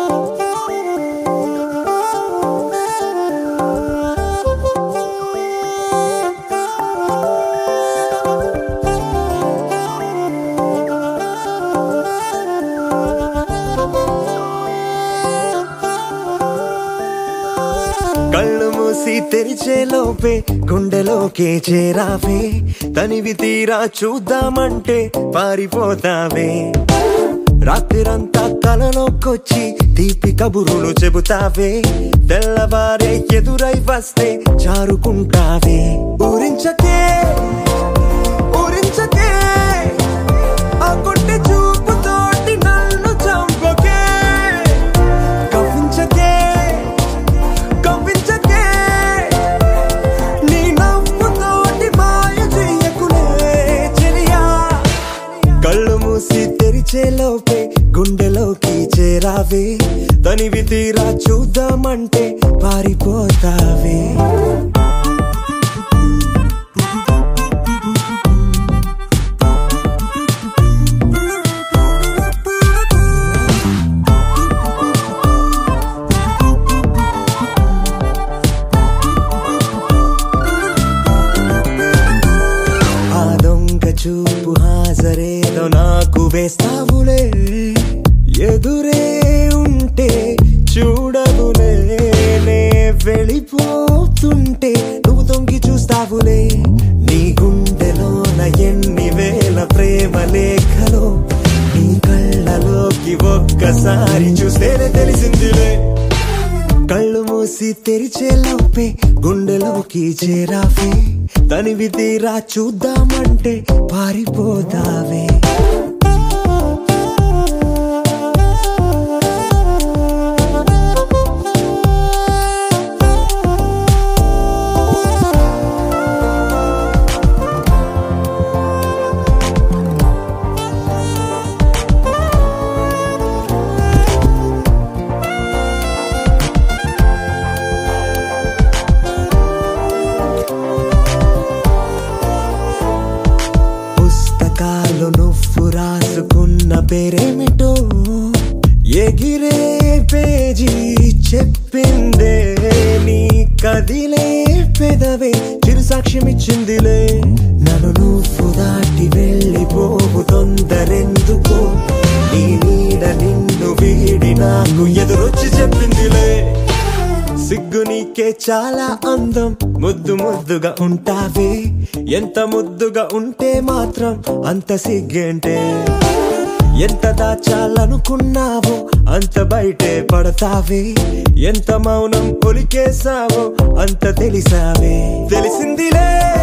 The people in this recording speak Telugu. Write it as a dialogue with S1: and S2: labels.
S1: కళ్ళు మూసి తెరిచే లోపే గుండెలోకే చేరావే తనివి తీరా చూద్దామంటే పారిపోతావే రాత్రిరంతా కలలోకొచ్చి తీపి కబురులు చెబుతావే తెల్లవారే ఎదురై వస్తే జారుకుంటావే ఊరించకే ఊరించకే ఆ కొట్టె చూపుతోటి నన్ను చంపకే కవ్వించకే కవ్వించకే నీ నవ్వుతోటి మాయ చెయ్యకులే చెలియా కళ్ళు మూసి తెరిచే లోపే గుండెలోకి చేరావే తనివి తీరా చూద్దామంటే పారిపోతావే ఆ దొంగ చూపు హాజరేదో నాకు వేస్తావులే ఎదురే ఉంటే చూడవులే నే వెళ్ళిపోతుంటే నువ్వు తొంగి చూస్తావులే నీ గుండెలోన ఎన్ని వేల ప్రేమ లేఖలో నీ కళ్ళలోకి ఒక్కసారి చూస్తేనే తెలిసిందిలే కళ్ళు మూసి తెరిచే లోపే గుండెలోకి చేరావే తనివి తీరా చూద్దామంటే పారిపోతావే పుస్తకాలు నువ్వు రాసుకున్న పేరేమిటో ఎగిరే పేజీ చెప్పిందే నీ కదిలే పెదవే చిరు సాక్ష్యమిచ్చిందిలే నన్ను నువ్వు దాటి వెళ్ళిపోవు తొందరెందుకో నీ నీడ నిన్ను వీడి నాకు ఎదురొచ్చి చెప్పిందిలే సిగ్గు నీకే చాలా అందం ముద్దు ముద్దుగా ఉంటావే ఎంత ముద్దుగా ఉంటే మాత్రం అంత సిగ్గేంటే ఎంత దాచాలనుకున్నావో అంత బయటే పడతావే ఎంత మౌనం ఒలికేసావో అంత తెలిసావే తెలిసిందిలే